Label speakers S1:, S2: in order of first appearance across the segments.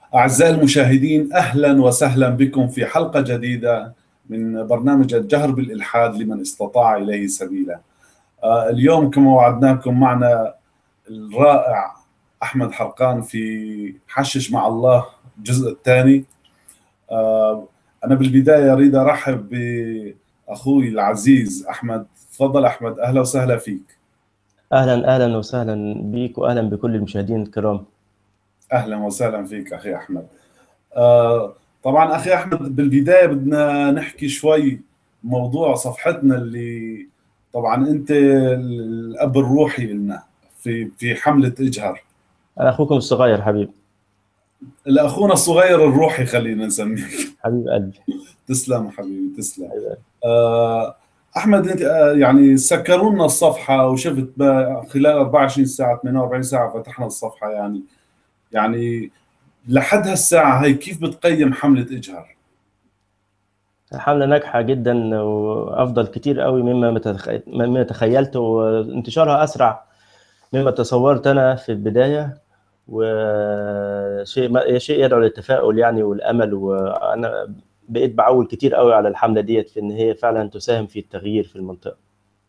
S1: أعزائي المشاهدين أهلا وسهلا بكم في حلقة جديدة من برنامج الجهر بالإلحاد لمن استطاع إليه سبيلا آه، اليوم كما وعدناكم معنا الرائع أحمد حرقان في حشش مع الله الجزء الثاني آه، أنا بالبداية أريد أرحب بأخوي العزيز أحمد تفضل أحمد أهلا وسهلا فيك
S2: اهلا اهلا وسهلا بيك واهلا بكل المشاهدين الكرام
S1: اهلا وسهلا فيك اخي احمد آه طبعا اخي احمد بالبدايه بدنا نحكي شوي موضوع صفحتنا اللي طبعا انت الاب الروحي لنا في في حمله اجهر
S2: انا اخوكم الصغير حبيب
S1: لاخونا الصغير الروحي خلينا نسميك
S2: حبيب قلبي
S1: تسلم حبيبي تسلم
S2: حبيب قلبي.
S1: آه احمد انت آه، يعني سكروا لنا الصفحه وشفت ب- خلال 24 ساعه 48 ساعه فتحنا الصفحه يعني يعني لحد هالساعه هي كيف بتقيم حمله اجهر؟
S2: حملة ناجحة جدا وأفضل كتير قوي مما متخ- مما تخيلت وانتشارها أسرع مما تصورت أنا في البداية وشيء ما- شيء يدعو للتفاؤل يعني والأمل وأنا بقيت بعول كتير قوي على الحملة ديت في إن هي فعلا تساهم في التغيير في المنطقة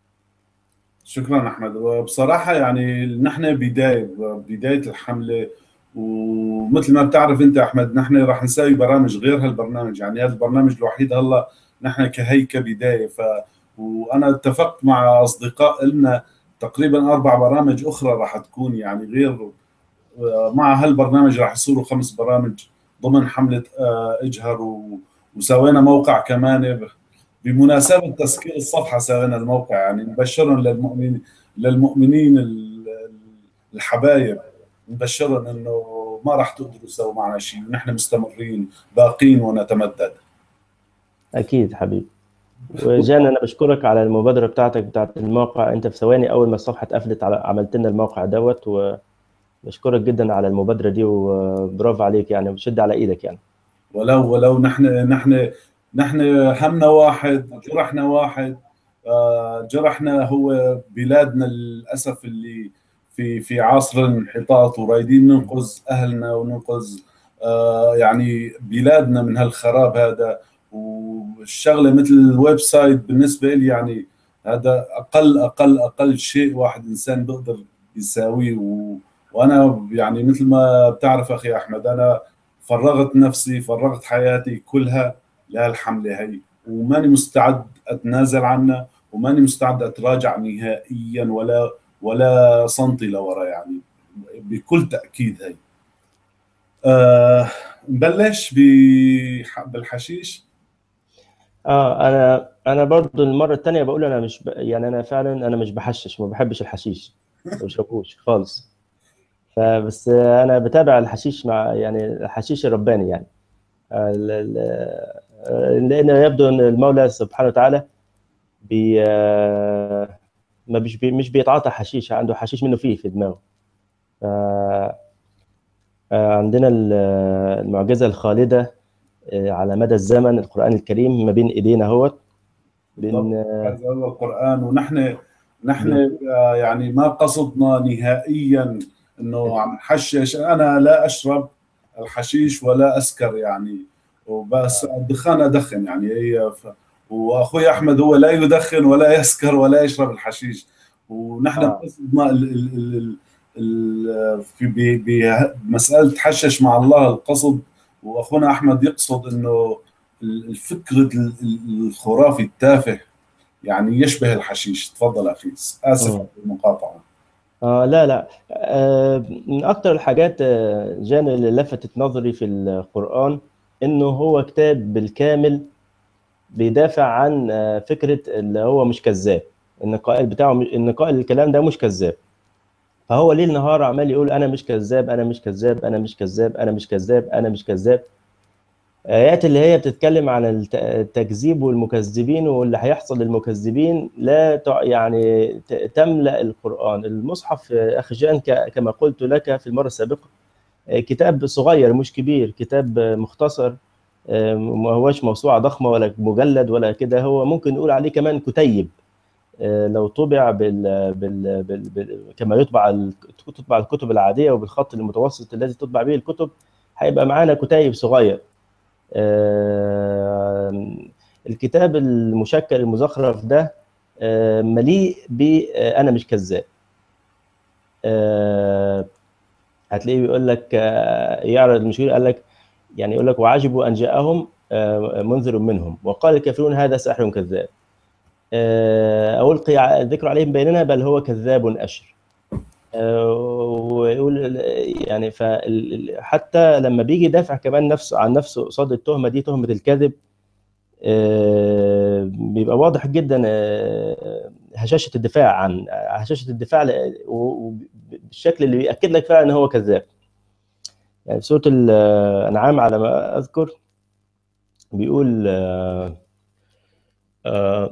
S1: شكرا احمد وبصراحه يعني نحن بدايه بدايه الحمله ومثل ما بتعرف انت احمد نحن راح نسوي برامج غير هالبرنامج يعني هذا البرنامج الوحيد هلا نحن كهي كبدايه ف وانا اتفقت مع اصدقاء لنا تقريبا اربع برامج اخرى راح تكون يعني غير مع هالبرنامج راح يصيروا خمس برامج ضمن حمله آه، اجهر و- وسوينا موقع كمان ب- بمناسبه تسكير الصفحه سوينا الموقع يعني نبشرهم للمؤمنين للمؤمنين ال- الحبايب نبشرهم انه ما راح تقدروا تسووا معنا شيء ونحن مستمرين باقين ونتمدد
S2: أكيد حبيبي وجان أنا بشكرك على المبادرة بتاعتك بتاعت الموقع أنت في ثواني أول ما الصفحة اتقفلت على عملت لنا الموقع دوت وبشكرك جدا على المبادرة دي وبرافو عليك يعني بشد على إيدك يعني
S1: ولو ولو نحن نحن نحن همنا واحد جرحنا واحد آه، جرحنا هو بلادنا للاسف اللي في في عصر الانحطاط ورايدين ننقذ اهلنا وننقذ آه، يعني بلادنا من هالخراب هذا والشغله مثل الويب سايت بالنسبه لي يعني هذا اقل اقل اقل شيء واحد انسان بيقدر يساويه و... وانا يعني مثل ما بتعرف اخي احمد انا فرغت نفسي فرغت حياتي كلها لهالحمله هي وماني مستعد اتنازل عنها وماني مستعد اتراجع نهائيا ولا ولا سنتي لورا يعني بكل تاكيد هي أه نبلش بح- بالحشيش
S2: اه انا انا برضو المره الثانيه بقول انا مش ب... يعني انا فعلا انا مش بحشش ما بحبش الحشيش ما بشربوش خالص فبس انا بتابع الحشيش مع يعني الحشيش الرباني يعني آه، ال- ال- آه، لان يبدو ان المولى سبحانه وتعالى بي آه، ما مش بي مش بيتعاطى حشيش عنده حشيش منه فيه في دماغه ف- آه، عندنا ال- المعجزه الخالده آه، على مدى الزمن القران الكريم ما بين ايدينا اهوت بين
S1: هذا هو القران ونحن نحن آه، يعني ما قصدنا نهائيا انه عم نحشش انا لا اشرب الحشيش ولا اسكر يعني وبس الدخان ادخن يعني هي ف... واخوي احمد هو لا يدخن ولا يسكر ولا يشرب الحشيش ونحن
S2: آه.
S1: قصدنا ال... ال... ال... ال... في ب... بمساله تحشش مع الله القصد واخونا احمد يقصد انه الفكر ال- ال- الخرافي التافه يعني يشبه الحشيش تفضل اخي اسف
S2: مم.
S1: على المقاطعه
S2: آه لا لا آه من أكتر الحاجات آه، جان اللي لفتت نظري في القرآن إنه هو كتاب بالكامل بيدافع عن آه، فكرة اللي هو مش كذاب إن القائل بتاعه إن قائل الكلام ده مش كذاب فهو ليل نهار عمال يقول أنا مش كذاب أنا مش كذاب أنا مش كذاب أنا مش كذاب أنا مش كذاب آيات اللي هي بتتكلم عن الت- التكذيب والمكذبين واللي هيحصل للمكذبين لا تع- يعني ت- تملأ القرآن المصحف آه، أخي جان ك- كما قلت لك في المرة السابقة آه، كتاب صغير مش كبير كتاب آه، مختصر آه، ما هوش موسوعة ضخمة ولا مجلد ولا كده هو ممكن نقول عليه كمان كتيب آه، لو طبع بال بال بال بال كما يطبع ال- تطبع الكتب العادية وبالخط المتوسط الذي تطبع به الكتب هيبقى معانا كتيب صغير آه، الكتاب المشكل المزخرف ده آه، مليء ب آه، انا مش كذاب آه، هتلاقيه بيقول لك آه، يعرض المشكله قال لك يعني يقول لك وعجبوا ان جاءهم آه، منذر منهم وقال الكافرون هذا ساحر كذاب آه، ألقي ع- الذكر عليهم بيننا بل هو كذاب أشر آه، ويقول يعني حتى لما بيجي يدافع كمان نفسه عن نفسه قصاد التهمة دي تهمة الكذب آه، بيبقى واضح جدا آه، هشاشة الدفاع عن هشاشة الدفاع ل- و- وبالشكل اللي بيأكد لك فعلا ان هو كذاب يعني في سورة الأنعام على ما أذكر بيقول آه، آه،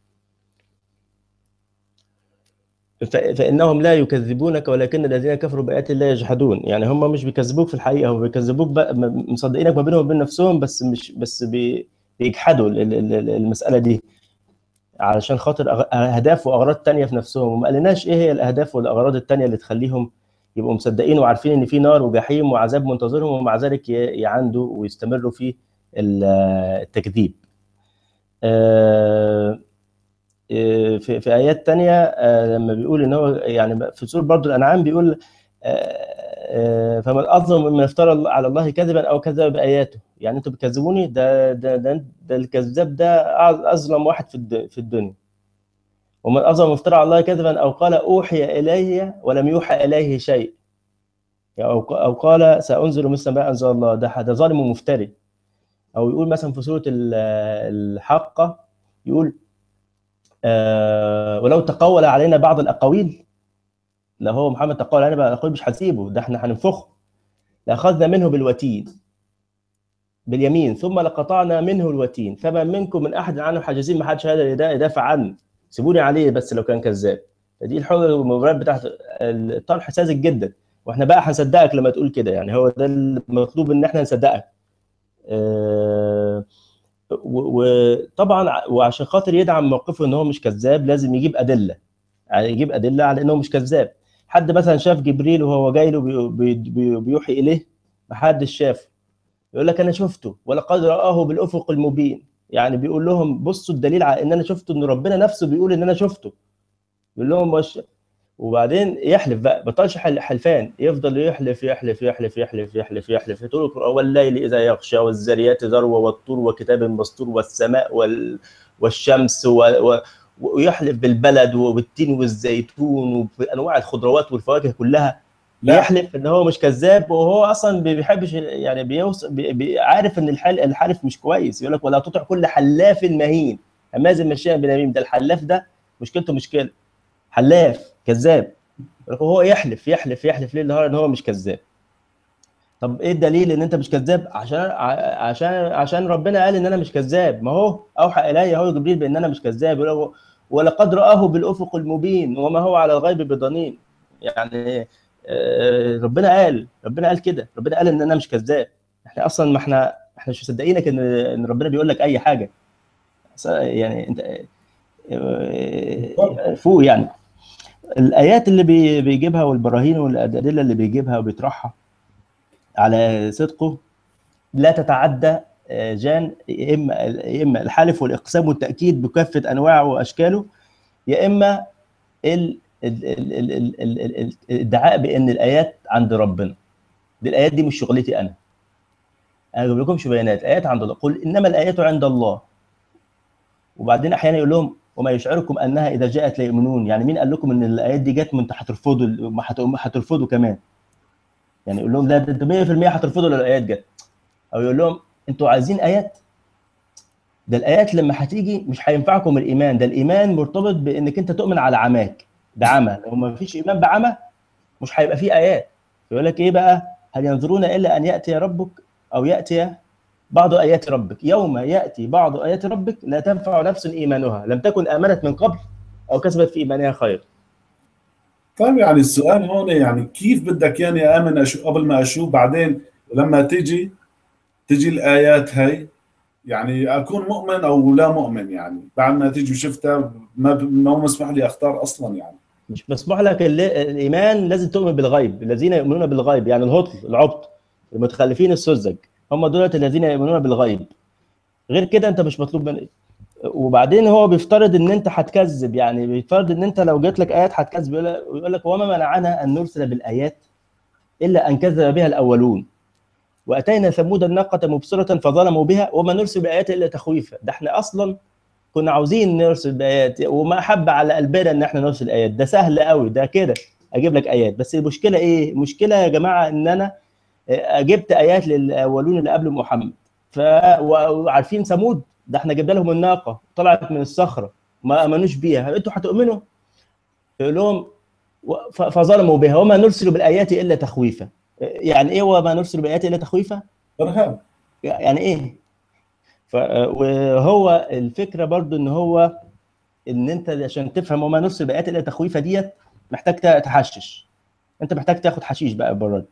S2: ف- فإنهم لا يكذبونك ولكن الذين كفروا بآيات الله يجحدون يعني هم مش بيكذبوك في الحقيقة هم بيكذبوك بقى م- مصدقينك ما بينهم وبين نفسهم بس مش بس بي- بيجحدوا ال- ال- ال- المسألة دي علشان خاطر أغ- أهداف وأغراض تانية في نفسهم وما قالناش إيه هي الأهداف والأغراض التانية اللي تخليهم يبقوا مصدقين وعارفين إن في نار وجحيم وعذاب منتظرهم ومع ذلك ي- يعاندوا ويستمروا في ال- التكذيب آه، في في ايات تانية آه، لما بيقول ان هو يعني في سوره برضو الانعام بيقول آه، آه، فمن اظلم ممن افترى على الله كذبا او كذب باياته يعني انتوا بتكذبوني ده ده ده, ده الكذاب ده أع- اظلم واحد في الد- في الدنيا ومن اظلم ممن افترى على الله كذبا او قال اوحي الي ولم يوحى اليه شيء يعني او او قال سانزل مثل ما انزل الله ده ده ظالم ومفتري او يقول مثلا في سوره ال- الحاقه يقول آه، ولو تقول علينا بعض الاقاويل لو هو محمد تقول علينا بعض الاقاويل مش هنسيبه ده احنا هننفخه لاخذنا منه بالوتين باليمين ثم لقطعنا منه الوتين فما منكم من احد عنه حاجزين ما حدش هذا يدا- يدافع عنه سيبوني عليه بس لو كان كذاب فدي الحجج والمبررات بتاعت الطرح ساذج جدا واحنا بقى هنصدقك لما تقول كده يعني هو ده المطلوب ان احنا نصدقك آه، و- وطبعا ع- وعشان خاطر يدعم موقفه ان هو مش كذاب لازم يجيب ادله يعني يجيب ادله على انه مش كذاب حد مثلا شاف جبريل وهو جاي له بي- بي- بي- بيوحي اليه محدش شافه يقول لك انا شفته ولقد رآه بالافق المبين يعني بيقول لهم بصوا الدليل على ان انا شفته ان ربنا نفسه بيقول ان انا شفته يقول لهم وش وبعدين يحلف بقى بطلش حل حلفان يفضل يحلف يحلف يحلف يحلف يحلف يحلف طول القرآن والليل إذا يغشى والذريات ذروة والطور وكتاب مسطور والسماء وال... والشمس و... و... ويحلف بالبلد وبالتين والزيتون وبانواع الخضروات والفواكه كلها
S1: لا.
S2: يحلف ان هو مش كذاب وهو اصلا ما بيحبش يعني بيوص... بي... بي... عارف ان الحل... الحلف مش كويس يقول لك ولا تطع كل حلاف مهين هماز مشاء بنميم ده الحلاف ده مشكلته مشكله حلاف كذاب هو يحلف يحلف يحلف ليل نهار ان هو مش كذاب طب ايه الدليل ان انت مش كذاب عشان ع- عشان عشان ربنا قال ان انا مش كذاب ما هو اوحى الي هو جبريل بان انا مش كذاب يقول له ولقد رآه بالافق المبين وما هو على الغيب بضنين يعني آه، ربنا قال ربنا قال كده ربنا قال ان انا مش كذاب احنا اصلا ما احنا احنا مش مصدقينك ان ان ربنا بيقول لك اي حاجه س- يعني انت آه، فوق يعني الايات اللي بي- بيجيبها والبراهين والادله اللي بيجيبها وبيطرحها على صدقه لا تتعدى آه، جان يا اما يا اما الحلف والاقسام والتاكيد بكافه انواعه واشكاله يا اما ال- ال- ال- ال- ال- ال- ال- الادعاء بان الايات عند ربنا دي الايات دي مش شغلتي انا انا بجيب لكمش بيانات الايات عند الله قل انما الايات عند الله وبعدين احيانا يقول لهم وما يشعركم انها اذا جاءت لا يؤمنون يعني مين قال لكم ان الايات دي جت ما انتوا هترفضوا ما هت- هترفضوا كمان يعني يقول لهم لا ده انتوا 100% هترفضوا لو الايات جت او يقول لهم انتوا عايزين ايات ده الايات لما هتيجي مش هينفعكم الايمان ده الايمان مرتبط بانك انت تؤمن على عماك بعمى لو ما فيش ايمان بعمى مش هيبقى فيه ايات يقول لك ايه بقى هل ينظرون الا ان ياتي ربك او ياتي بعض ايات ربك يوم ياتي بعض ايات ربك لا تنفع نفس ايمانها لم تكن امنت من قبل او كسبت في ايمانها خير
S1: طيب يعني السؤال هون يعني كيف بدك يعني امن أشوف قبل ما اشوف بعدين لما تيجي تجي الايات هاي يعني اكون مؤمن او لا مؤمن يعني بعد ما تيجي وشفتها ما ما هو مسمح لي اختار اصلا يعني
S2: مش مسموح لك ال- الايمان لازم تؤمن بالغيب الذين يؤمنون بالغيب يعني الهطل العبط المتخلفين السذج هم دولت الذين يؤمنون بالغيب غير كده انت مش مطلوب من وبعدين هو بيفترض ان انت هتكذب يعني بيفترض ان انت لو جات لك ايات هتكذب ويقول لك وما منعنا ان نرسل بالايات الا ان كذب بها الاولون واتينا ثمود الناقه مبصره فظلموا بها وما نرسل بايات الا تخويفا ده احنا اصلا كنا عاوزين نرسل بايات وما حب على قلبنا ان احنا نرسل ايات ده سهل قوي ده كده اجيب لك ايات بس المشكله ايه المشكله يا جماعه ان انا جبت ايات للاولون اللي قبل محمد ف وعارفين ثمود ده احنا جبنا لهم الناقه طلعت من الصخره ما امنوش بيها انتوا هتؤمنوا يقول لهم فظلموا بها وما نرسل بالايات الا تخويفا يعني ايه وما نرسل بالايات الا تخويفا
S1: ارهاب
S2: يعني ايه ف... وهو الفكره برضو ان هو ان انت عشان تفهم وما نرسل بالايات الا تخويفا ديت محتاج تحشش انت محتاج تاخد حشيش بقى بره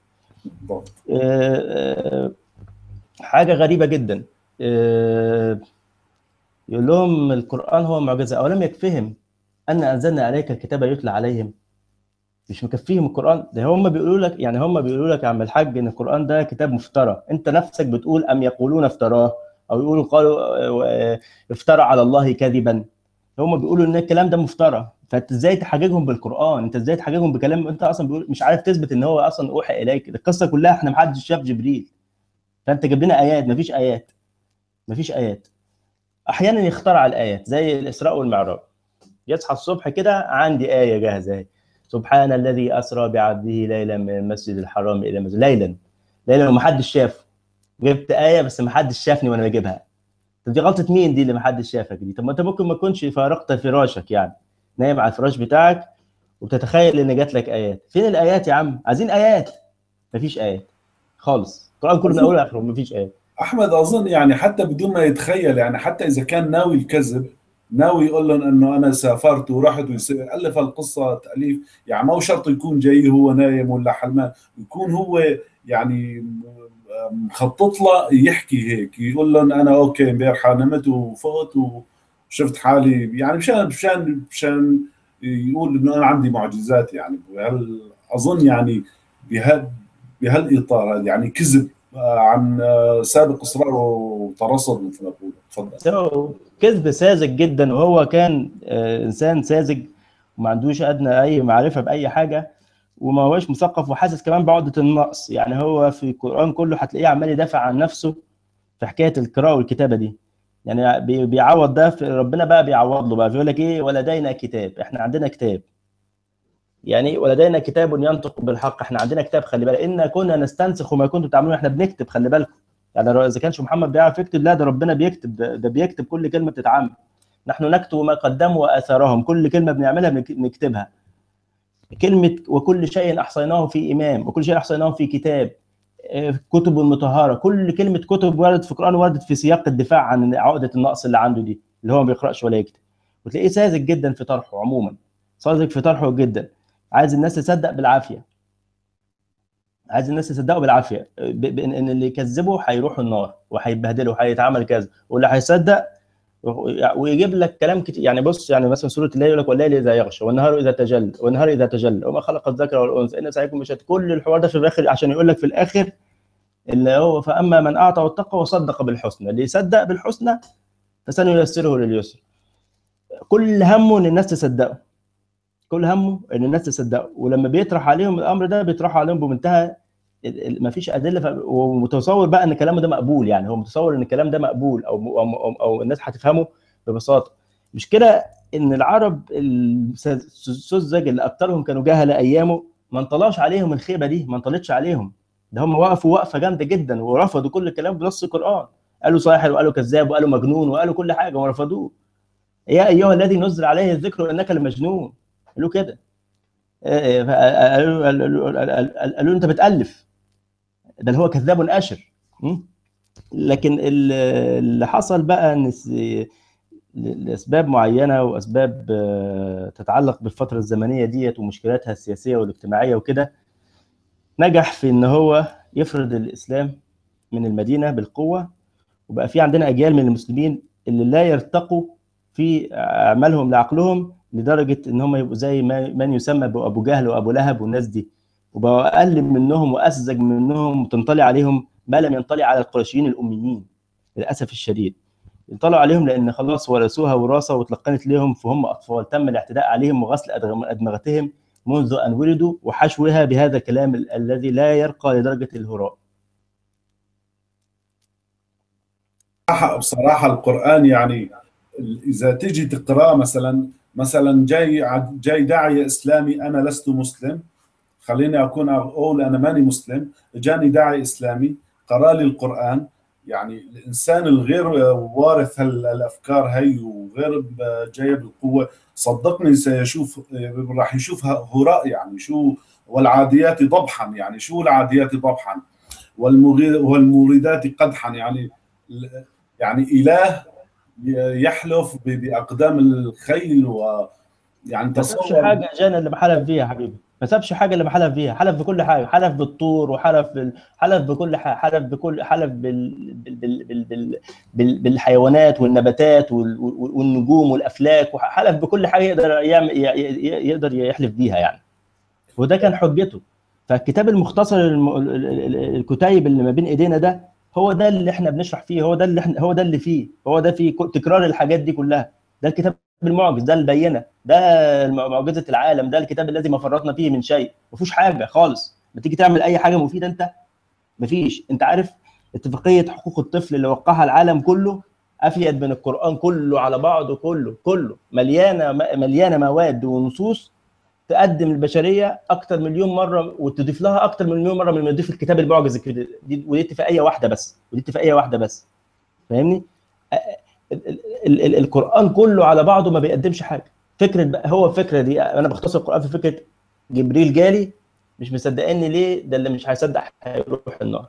S2: حاجه غريبه جدا يقول لهم القران هو معجزه اولم يكفهم ان انزلنا عليك الكتاب يتلى عليهم مش مكفيهم القران ده هم بيقولوا لك يعني هم بيقولوا لك يا عم الحاج ان القران ده كتاب مفترى انت نفسك بتقول ام يقولون افتراه او يقولوا قالوا افترى على الله كذبا هم بيقولوا ان الكلام ده مفترى فانت ازاي تحججهم بالقران انت ازاي تحججهم بكلام انت اصلا بيقول مش عارف تثبت ان هو اصلا اوحي اليك القصه كلها احنا ما حدش شاف جبريل فانت جيب لنا ايات مفيش ايات مفيش ايات احيانا يخترع الايات زي الاسراء والمعراج يصحى الصبح كده عندي ايه جاهزه اهي سبحان الذي اسرى بعبده ليلا من المسجد الحرام الى المسجد ليلا ليلا ومحدش شافه جبت ايه بس محدش شافني وانا بجيبها طب دي غلطه مين دي اللي محدش شافك دي طب ما انت ممكن ما تكونش فارقت فراشك يعني نايم على الفراش بتاعك وبتتخيل ان جات لك ايات فين الايات يا عم عايزين ايات مفيش ايات خالص القران كله من اوله لاخره مفيش ايات
S1: احمد اظن يعني حتى بدون ما يتخيل يعني حتى اذا كان ناوي الكذب ناوي يقول لهم انه انا سافرت ورحت والف القصه تاليف يعني ما هو شرط يكون جاي هو نايم ولا حلمان يكون هو يعني مخطط له يحكي هيك يقول لهم انا اوكي امبارح نمت وفقت وشفت حالي يعني مشان مشان مشان يقول انه انا عندي معجزات يعني بهال اظن يعني بهال بهالاطار يعني كذب عن سابق اصرار وترصد مثل ما بقول
S2: تفضل كذب ساذج جدا وهو كان انسان ساذج وما عندوش ادنى اي معرفه باي حاجه وما هوش مثقف وحاسس كمان بعقده النقص يعني هو في القران كله هتلاقيه عمال يدافع عن نفسه في حكايه القراءه والكتابه دي يعني بيعوض ده في ربنا بقى بيعوض له بقى بيقول لك ايه ولدينا كتاب احنا عندنا كتاب يعني ولدينا كتاب ينطق بالحق احنا عندنا كتاب خلي بالك انا كنا نستنسخ ما كنتم تعملون احنا بنكتب خلي بالكم يعني اذا كانش محمد بيعرف يكتب لا ده ربنا بيكتب ده, ده بيكتب كل كلمه بتتعمل نحن نكتب ما قدموا واثارهم كل كلمه بنعملها بنكتبها كلمه وكل شيء احصيناه في امام وكل شيء احصيناه في كتاب كتب مطهره كل كلمه كتب وردت في القران وردت في سياق الدفاع عن عقده النقص اللي عنده دي اللي هو ما بيقراش ولا يكتب وتلاقيه ساذج جدا في طرحه عموما ساذج في طرحه جدا عايز الناس تصدق بالعافيه عايز الناس تصدقوا بالعافيه ان اللي يكذبوا هيروحوا النار وهيتبهدلوا وهيتعمل كذا واللي هيصدق ويجيب لك كلام كتير يعني بص يعني مثلا سوره الليل يقول لك والليل اذا يغشى والنهار اذا تجلى والنهار اذا تجلى وما خلق الذكر والانثى ان سعيكم مشت كل الحوار ده في الاخر عشان يقول لك في الاخر اللي هو فاما من اعطى واتقى وصدق بالحسنى اللي يصدق بالحسنى فسنيسره لليسر كل همه ان الناس تصدقه كل همه ان الناس تصدقه ولما بيطرح عليهم الامر ده بيطرح عليهم بمنتهى ما فيش ادله ومتصور بقى ان كلامه ده مقبول يعني هو متصور ان الكلام ده مقبول او او, أو, أو الناس هتفهمه ببساطه مش كده ان العرب السذج اللي اكثرهم كانوا جهله ايامه ما انطلاش عليهم الخيبه دي ما انطلتش عليهم ده هم وقفوا وقفه جامده جدا ورفضوا كل الكلام بنص القران قالوا ساحر وقالوا كذاب وقالوا مجنون وقالوا كل حاجه ورفضوه يا ايها الذي نزل عليه الذكر انك لمجنون قالوا كده قالوا قالوا انت بتالف بل هو كذاب اشر لكن اللي حصل بقى ان لاسباب معينه واسباب تتعلق بالفتره الزمنيه ديت ومشكلاتها السياسيه والاجتماعيه وكده نجح في ان هو يفرض الاسلام من المدينه بالقوه وبقى في عندنا اجيال من المسلمين اللي لا يرتقوا في اعمالهم لعقلهم لدرجه ان هم يبقوا زي ما من يسمى بابو جهل وابو لهب والناس دي وبقوا اقل منهم واسذج منهم وتنطلي عليهم ما لم ينطلي على القرشيين الاميين للاسف الشديد ينطلعوا عليهم لان خلاص ورثوها وراثه وتلقنت لهم فهم اطفال تم الاعتداء عليهم وغسل أدغم- ادمغتهم منذ ان ولدوا وحشوها بهذا الكلام ال- الذي لا يرقى لدرجه الهراء
S1: بصراحة بصراحة القرآن يعني إذا تيجي تقرأ مثلا مثلا جاي ع- جاي داعية إسلامي أنا لست مسلم خليني أكون أقول أنا ماني مسلم جاني داعي إسلامي قرأ لي القرآن يعني الإنسان الغير وارث هال- الأفكار هي وغير ب- جاي بالقوة صدقني سيشوف راح يشوف هراء يعني شو والعاديات ضبحا يعني شو العاديات ضبحا والمغي- والموردات قدحا يعني يعني اله يحلف ب- باقدام الخيل ويعني
S2: ما سابش
S1: تصور
S2: حاجه جانا اللي حلف فيها يا حبيبي ما سابش حاجه اللي حلف فيها حلف بكل حاجه حلف بالطور وحلف بال... حلف بكل حاجه حلف بكل حلف بال... بال... بال... بال... بال... بال... بالحيوانات والنباتات وال... وال- والنجوم والافلاك وحلف بكل حاجه يقدر يعمل ي... ي- يقدر يحلف بيها يعني وده كان حجته فالكتاب المختصر الم... ال- ال- ال- الكتيب اللي ما بين ايدينا ده هو ده اللي احنا بنشرح فيه هو ده اللي احنا هو ده اللي فيه هو ده فيه ك- تكرار الحاجات دي كلها ده الكتاب المعجز ده البينه ده الم- معجزه العالم ده الكتاب الذي ما فرطنا فيه من شيء ما فيهوش حاجه خالص ما تيجي تعمل اي حاجه مفيده انت ما فيش انت عارف اتفاقيه حقوق الطفل اللي وقعها العالم كله افيد من القران كله على بعضه كله كله مليانه مليانه مواد ونصوص تقدم البشريه اكتر مليون مره وتضيف لها اكتر من مليون مره من ما يضيف الكتاب المعجز كده. دي ودي اتفاقيه واحده بس ودي اتفاقيه واحده بس فاهمني ال- ال- ال- ال- القران كله على بعضه ما بيقدمش حاجه فكره بقى هو الفكره دي انا بختصر القران في فكره جبريل جالي مش مصدقني ليه ده اللي مش هيصدق هيروح النار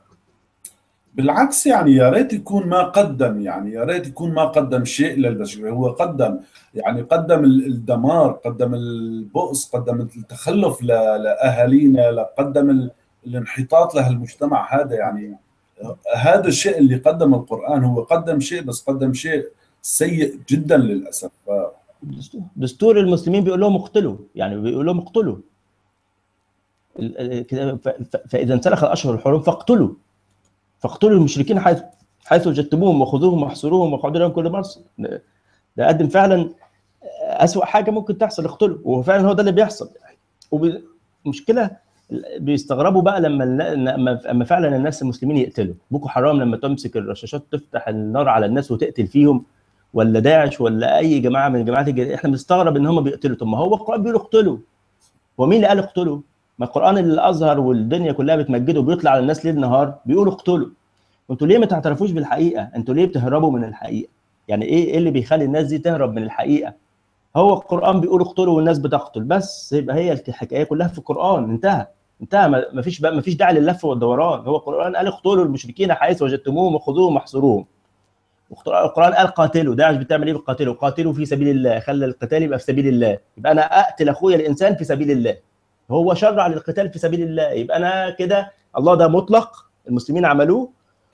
S1: بالعكس يعني يا ريت يكون ما قدم يعني يا ريت يكون ما قدم شيء للبشريه هو قدم يعني قدم ال- الدمار قدم البؤس قدم التخلف ل- لاهالينا قدم ال- الانحطاط لهالمجتمع هذا يعني هذا الشيء اللي قدم القران هو قدم شيء بس قدم شيء سيء جدا للاسف ف-
S2: دستور دستور المسلمين بيقول لهم اقتلوا يعني بيقول لهم اقتلوا ال- ال- كده ف- ف- فاذا انسلخ الاشهر الحرم فاقتلوا فاقتلوا المشركين حيث حيث وجدتموهم وخذوهم واحصروهم واقعدوا لهم كل مرصد ده ده قدم فعلا اسوأ حاجه ممكن تحصل اقتلوا وهو فعلا هو ده اللي بيحصل ومشكله بيستغربوا بقى لما لما لما فعلا الناس المسلمين يقتلوا بوكو حرام لما تمسك الرشاشات تفتح النار على الناس وتقتل فيهم ولا داعش ولا اي جماعه من الجماعات الجديدة. احنا بنستغرب ان هم بيقتلوا طب ما هو القران بيقول اقتلوا هو مين اللي قال اقتلوا؟ ما القران اللي الازهر والدنيا كلها بتمجده وبيطلع على الناس ليل نهار بيقول اقتلوا انتوا ليه ما تعترفوش بالحقيقه؟ انتوا ليه بتهربوا من الحقيقه؟ يعني ايه ايه اللي بيخلي الناس دي تهرب من الحقيقه؟ هو القران بيقول اقتلوا والناس بتقتل بس يبقى هي الحكايه كلها في القران انتهى انتهى ما فيش بقى ما فيش داعي لللف والدوران هو القران قال اقتلوا المشركين حيث وجدتموهم وخذوهم واحصروهم القران قال قاتلوا داعش بتعمل ايه بتقاتلوا قاتلوا في سبيل الله خلى القتال يبقى في سبيل الله يبقى انا اقتل اخويا الانسان في سبيل الله هو شرع للقتال في سبيل الله يبقى انا كده الله ده مطلق المسلمين عملوه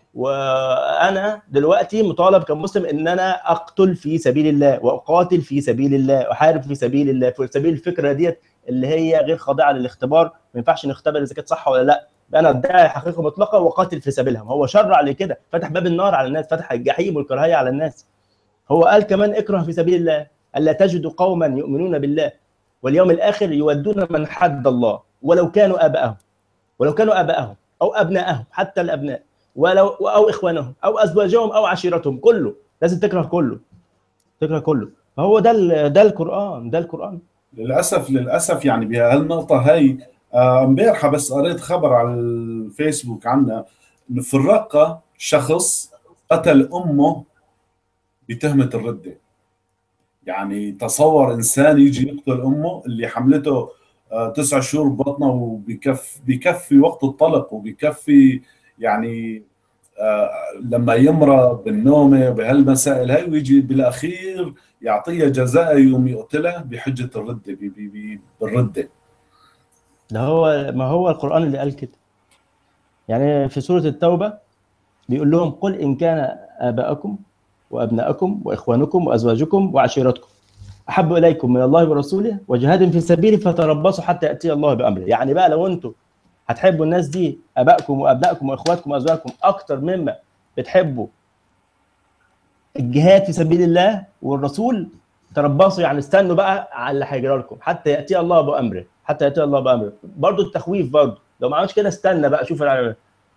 S2: وانا دلوقتي مطالب كمسلم ان انا اقتل في سبيل الله واقاتل في سبيل الله احارب في سبيل الله في سبيل الفكره ديت اللي هي غير خاضعه للاختبار ما ينفعش نختبر اذا كانت صح ولا لا يبقى انا ادعي حقيقه مطلقه وقاتل في سبيلها هو شرع لكده فتح باب النار على الناس فتح الجحيم والكراهيه على الناس هو قال كمان اكره في سبيل الله الا تجد قوما يؤمنون بالله واليوم الاخر يودون من حد الله ولو كانوا ابائهم ولو كانوا ابائهم او ابنائهم حتى الابناء ولو او اخوانهم او ازواجهم او عشيرتهم كله لازم تكره كله تكره كله فهو ده ده القران ده القران
S1: للاسف للاسف يعني بهالنقطه هي امبارحه بس قريت خبر على الفيسبوك عنها انه في الرقه شخص قتل امه بتهمه الرده يعني تصور انسان يجي يقتل امه اللي حملته تسع شهور ببطنه وبكف بكفي وقت الطلق وبكفي يعني آه لما يمرض بالنومه بهالمسائل هاي ويجي بالاخير يعطيها جزاء يوم يقتلها بحجه الرده بي بي بي بالرده
S2: ده هو ما هو القران اللي قال كده يعني في سوره التوبه بيقول لهم قل ان كان اباءكم وابناءكم واخوانكم وازواجكم وعشيرتكم احب اليكم من الله ورسوله وجهاد في سبيله فتربصوا حتى ياتي الله بامره يعني بقى لو انتم هتحبوا الناس دي ابائكم وابنائكم واخواتكم وازواجكم اكتر مما بتحبوا الجهاد في سبيل الله والرسول تربصوا يعني استنوا بقى على اللي هيجرى لكم حتى ياتي الله بامره حتى ياتي الله بامره برضه التخويف برضه لو ما عملش كده استنى بقى شوف العلم.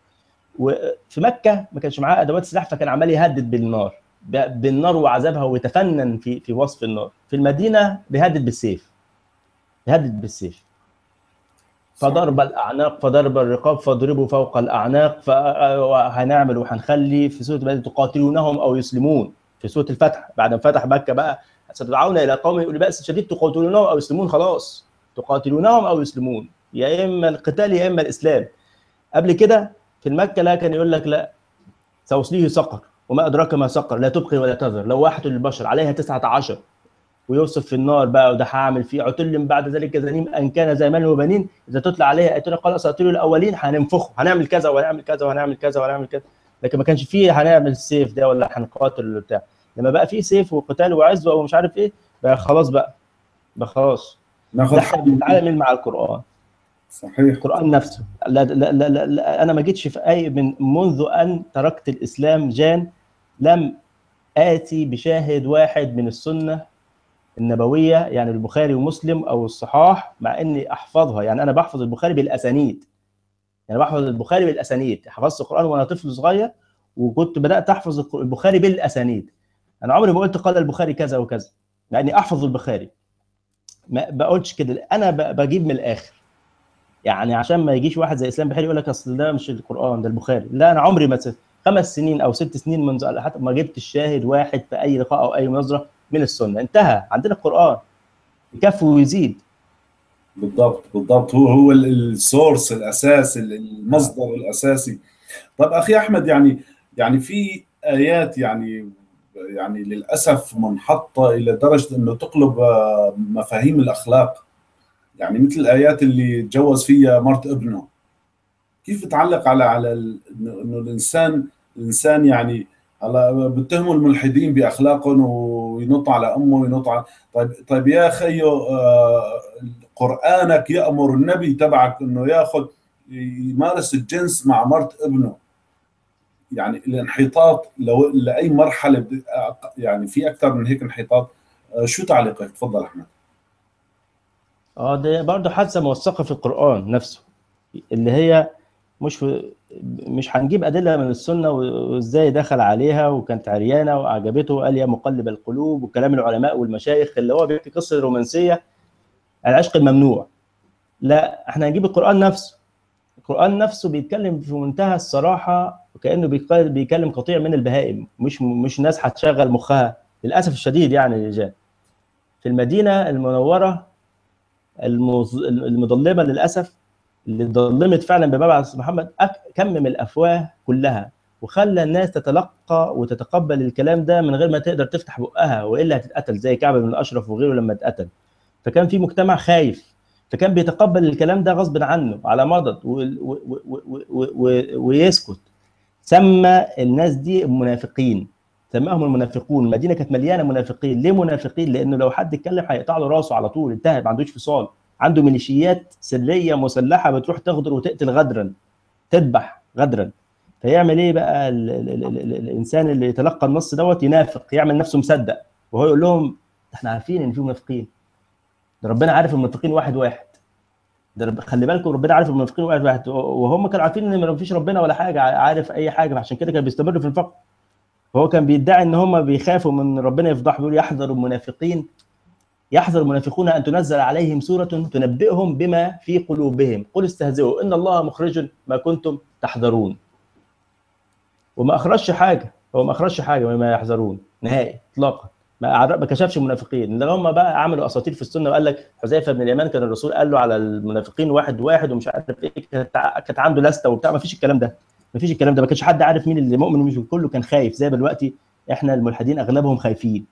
S2: وفي مكه ما كانش معاه ادوات سلاح فكان عمال يهدد بالنار بالنار وعذابها ويتفنن في في وصف النار في المدينه بيهدد بالسيف بيهدد بالسيف فضرب الاعناق فضرب الرقاب فاضربوا فوق الاعناق فهنعمل وهنخلي في سوره البدر تقاتلونهم او يسلمون في سوره الفتح بعد ما فتح مكه بقى ستدعون الى قوم يؤولي باس شديد تقاتلونهم او يسلمون خلاص تقاتلونهم او يسلمون يا اما القتال يا اما الاسلام قبل كده في المكه لا كان يقول لك لا سأصليه سقر وما أدراك ما سقر لا تبقي ولا تذر لواحة للبشر عليها تسعة عشر ويوصف في النار بقى وده هعمل فيه عتل بعد ذلك زنيم ان كان ذا مال وبنين اذا تتلى عليه ايتنا قال اساطير الاولين هننفخه هنعمل كذا وهنعمل كذا وهنعمل كذا وهنعمل كذا لكن ما كانش فيه هنعمل السيف ده ولا هنقاتل ولا بتاع لما بقى فيه سيف وقتال وعزوه ومش عارف ايه بقى خلاص بقى بقى خلاص
S1: ناخد
S2: ده احنا بنتعامل مع القران
S1: صحيح
S2: القران نفسه لا لا, لا, لا, لا انا ما جيتش في اي من منذ ان تركت الاسلام جان لم اتي بشاهد واحد من السنه النبويه يعني البخاري ومسلم او الصحاح مع اني احفظها يعني انا بحفظ البخاري بالاسانيد يعني بحفظ البخاري بالاسانيد حفظت القران وانا طفل صغير وكنت بدات احفظ البخاري بالاسانيد انا عمري ما قلت قال البخاري كذا وكذا يعني احفظ البخاري ما بقولش كده انا بجيب من الاخر يعني عشان ما يجيش واحد زي اسلام بحيري يقول لك اصل ده مش القران ده البخاري لا انا عمري ما خمس سنين او ست سنين منذ حتى ما جبت الشاهد واحد في اي لقاء او اي مناظره من السنه انتهى عندنا القران يكفي ويزيد
S1: بالضبط بالضبط هو هو السورس الاساس المصدر الاساسي طب اخي احمد يعني يعني في ايات يعني يعني للاسف منحطه الى درجه انه تقلب مفاهيم الاخلاق يعني مثل الايات اللي تجوز فيها مرت ابنه كيف بتعلق على على انه الانسان الانسان يعني هلا بتهموا الملحدين باخلاقهم وينط على امه وينط على طيب طيب يا خيو قرانك يامر النبي تبعك انه ياخذ يمارس الجنس مع مرت ابنه يعني الانحطاط لو لاي مرحله يعني في اكثر من هيك انحطاط شو تعليقك تفضل احمد
S2: اه ده برضه حادثه موثقه في القران نفسه اللي هي مش في مش هنجيب ادله من السنه وازاي دخل عليها وكانت عريانه واعجبته وقال يا مقلب القلوب وكلام العلماء والمشايخ اللي هو بيحكي قصه رومانسيه العشق الممنوع لا احنا هنجيب القران نفسه القران نفسه بيتكلم في منتهى الصراحه وكانه بيكلم قطيع من البهائم مش مش ناس هتشغل مخها للاسف الشديد يعني الرجال في المدينه المنوره المظلمه للاسف اللي ظلمت فعلا بمبعث محمد كمم الافواه كلها وخلى الناس تتلقى وتتقبل الكلام ده من غير ما تقدر تفتح بقها والا هتتقتل زي كعب بن الاشرف وغيره لما اتقتل فكان في مجتمع خايف فكان بيتقبل الكلام ده غصب عنه على مضض ويسكت سمى الناس دي منافقين سماهم المنافقون المدينه كانت مليانه منافقين ليه منافقين لانه لو حد اتكلم هيقطع له راسه على طول انتهى ما عندوش فصال عنده ميليشيات سريه مسلحه بتروح تغدر وتقتل غدرا تذبح غدرا فيعمل ايه بقى ال ال ال ال الانسان اللي يتلقى النص دوت ينافق يعمل نفسه مصدق وهو يقول لهم احنا عارفين ان في منافقين ده ربنا عارف المنافقين واحد واحد ده رب... خلي بالكم ربنا عارف المنافقين واحد واحد وهم كانوا عارفين ان ما فيش ربنا ولا حاجه عارف اي حاجه عشان كده كان بيستمر في الفقر فهو كان بيدعي ان هم بيخافوا من ربنا يفضحهم بيقول يحذر المنافقين يحذر المنافقون ان تنزل عليهم سوره تنبئهم بما في قلوبهم قل استهزئوا ان الله مخرج ما كنتم تحذرون وما اخرجش حاجه هو ما اخرجش حاجه مما يحذرون نهائي اطلاقا ما ما كشفش المنافقين اللي هم بقى عملوا اساطير في السنه وقال لك حذيفه بن اليمان كان الرسول قال له على المنافقين واحد واحد ومش عارف ايه كانت عنده لسته وبتاع ما فيش الكلام ده ما فيش الكلام ده ما كانش حد عارف مين اللي مؤمن ومش كله كان خايف زي دلوقتي احنا الملحدين اغلبهم خايفين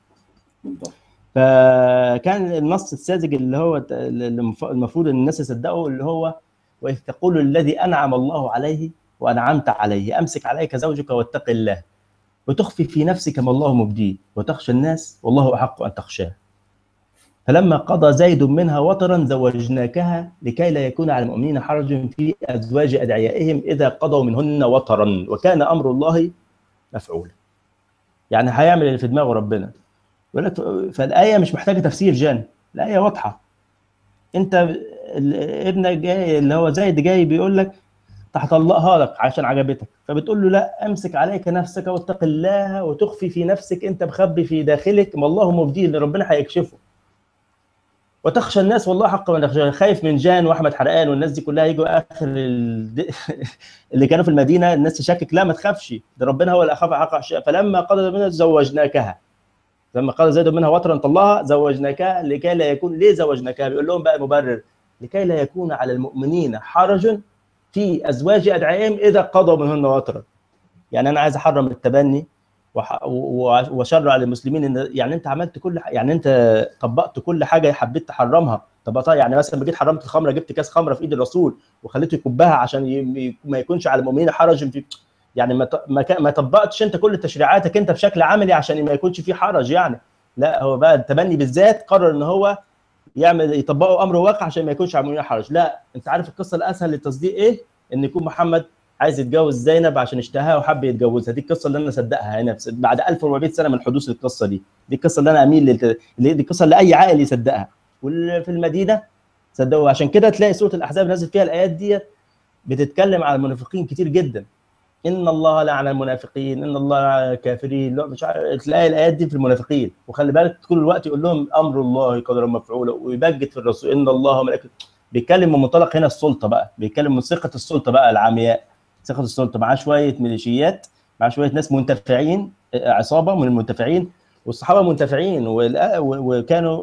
S2: فكان النص الساذج اللي هو المفروض ان الناس يصدقه اللي هو واذ تقول الذي انعم الله عليه وانعمت عليه امسك عليك زوجك واتق الله وتخفي في نفسك ما الله مبديه وتخشى الناس والله احق ان تخشاه فلما قضى زيد منها وطرا زوجناكها لكي لا يكون على المؤمنين حرج في ازواج ادعيائهم اذا قضوا منهن وطرا وكان امر الله مفعولا. يعني هيعمل اللي في دماغه ربنا. يقول لك فالايه مش محتاجه تفسير جان، الايه واضحه. انت ابنك جاي اللي هو زيد جاي بيقول لك هطلقها لك عشان عجبتك فبتقول له لا امسك عليك نفسك واتق الله وتخفي في نفسك انت مخبي في داخلك ما الله مبديه اللي ربنا هيكشفه وتخشى الناس والله حق من تخشى خايف من جان واحمد حرقان والناس دي كلها يجوا اخر ال... اللي كانوا في المدينه الناس تشكك لا ما تخافش ده ربنا هو اللي اخاف حق فلما قضى منها زوجناكها لما قال زيد منها وطرا طلقها زوجناكها لكي لا يكون ليه زوجناكها بيقول لهم بقى مبرر لكي لا يكون على المؤمنين حرج في ازواج ادعيائهم اذا قضوا منهن وطرا يعني انا عايز احرم التبني واشرع للمسلمين ان يعني انت عملت كل حاجة يعني انت طبقت كل حاجه حبيت تحرمها طبقتها يعني مثلا جيت حرمت الخمره جبت كاس خمره في ايد الرسول وخليته يكبها عشان ما يكونش على المؤمنين حرج في يعني ما ما طبقتش انت كل تشريعاتك انت بشكل عملي عشان ما يكونش في حرج يعني لا هو بقى التبني بالذات قرر ان هو يعمل يطبقوا امر واقع عشان ما يكونش على المؤمنين حرج لا انت عارف القصه الاسهل للتصديق ايه ان يكون محمد عايز يتجوز زينب عشان اشتهاها وحب يتجوزها دي القصه اللي انا اصدقها هنا بعد 1400 سنه من حدوث القصه دي دي القصه اللي انا اميل للت... دي القصه اللي اي عاقل يصدقها وفي المدينه صدقوا عشان كده تلاقي سوره الاحزاب نازل فيها الايات دي بتتكلم على المنافقين كتير جدا ان الله لعن المنافقين ان الله لعن الكافرين لا مش عارف تلاقي الايات دي في المنافقين وخلي بالك طول الوقت يقول لهم امر الله قدرا مفعولا ويبجت في الرسول ان الله وملائكته بيتكلم من منطلق هنا السلطه بقى بيتكلم من ثقه السلطه بقى العمياء ثقه السلطه معاه شويه ميليشيات معاه شويه ناس منتفعين عصابه من المنتفعين والصحابه منتفعين وكانوا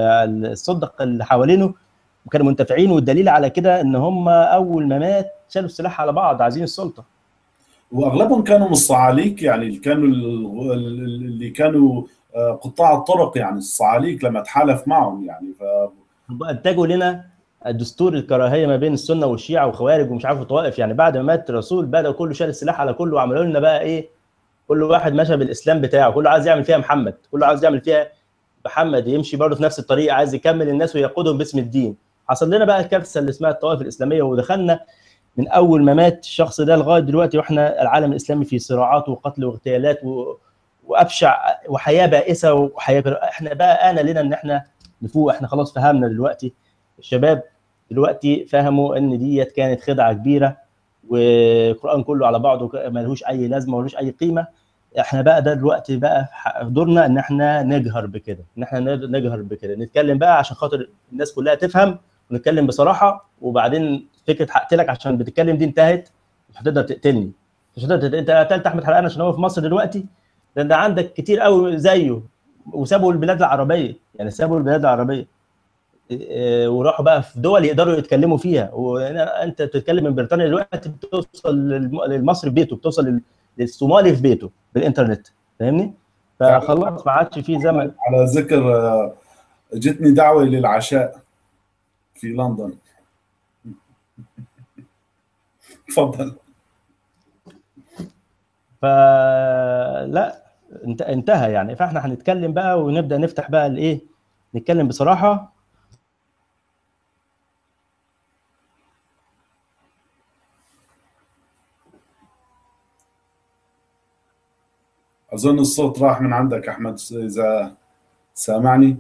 S2: الصدق اللي حوالينه كانوا منتفعين والدليل على كده ان هم اول ما مات شالوا السلاح على بعض عايزين السلطه
S1: واغلبهم كانوا من الصعاليك يعني اللي كانوا اللي كانوا قطاع الطرق يعني الصعاليك لما تحالف معهم يعني ف
S2: انتجوا لنا دستور الكراهيه ما بين السنه والشيعه وخوارج ومش عارف طوائف يعني بعد ما مات الرسول بدأ كله شال السلاح على كله وعملوا لنا بقى ايه كل واحد مشى بالاسلام بتاعه كله عايز يعمل فيها محمد كله عايز يعمل فيها محمد يمشي برضه في نفس الطريقه عايز يكمل الناس ويقودهم باسم الدين حصل لنا بقى الكارثه اللي اسمها الطوائف الاسلاميه ودخلنا من اول ما مات الشخص ده لغايه دلوقتي واحنا العالم الاسلامي في صراعات وقتل واغتيالات و... وابشع وحياه بائسه وحياه احنا بقى انا لنا ان احنا نفوق احنا خلاص فهمنا دلوقتي الشباب دلوقتي فهموا ان ديت كانت خدعه كبيره والقران كله على بعضه ملهوش اي لازمه ملوش اي قيمه احنا بقى ده دلوقتي بقى دورنا ان احنا نجهر بكده ان احنا نجهر بكده نتكلم بقى عشان خاطر الناس كلها تفهم ونتكلم بصراحه وبعدين فكره هقتلك عشان بتتكلم دي انتهت مش هتقدر تقتلني مش هتقدر انت قتلت احمد حرقان عشان هو في مصر دلوقتي ده انت عندك كتير قوي زيه وسابوا البلاد العربيه يعني سابوا البلاد العربيه وراحوا بقى في دول يقدروا يتكلموا فيها وانت بتتكلم من بريطانيا دلوقتي بتوصل للمصري في بيته بتوصل للصومالي في بيته بالانترنت فاهمني؟ فخلاص ما عادش في زمن
S1: على ذكر جتني دعوه للعشاء في لندن تفضل
S2: فلا انتهى يعني فاحنا هنتكلم بقى ونبدا نفتح بقى الايه نتكلم بصراحه
S1: اظن الصوت راح من عندك احمد اذا سامعني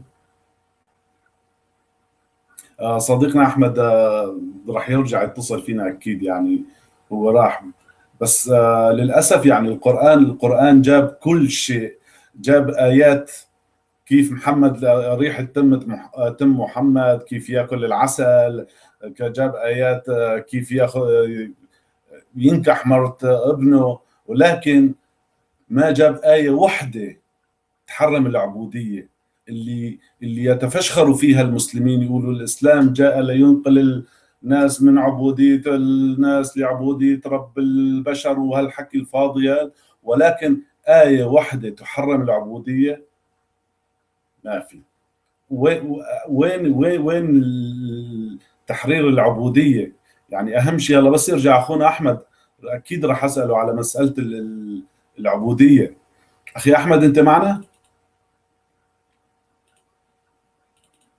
S1: صديقنا احمد راح يرجع يتصل فينا اكيد يعني هو راح بس للاسف يعني القران القران جاب كل شيء جاب ايات كيف محمد ريحه تم تم محمد كيف ياكل العسل جاب ايات كيف ياخذ ينكح مرت ابنه ولكن ما جاب آية واحدة تحرم العبودية اللي اللي يتفشخروا فيها المسلمين يقولوا الإسلام جاء لينقل الناس من عبودية الناس لعبودية رب البشر وهالحكي الفاضي ولكن آية واحدة تحرم العبودية ما في وين وين وين وين تحرير العبودية يعني أهم شيء هلا بس يرجع أخونا أحمد أكيد راح أسأله على مسألة العبوديه اخي احمد انت معنا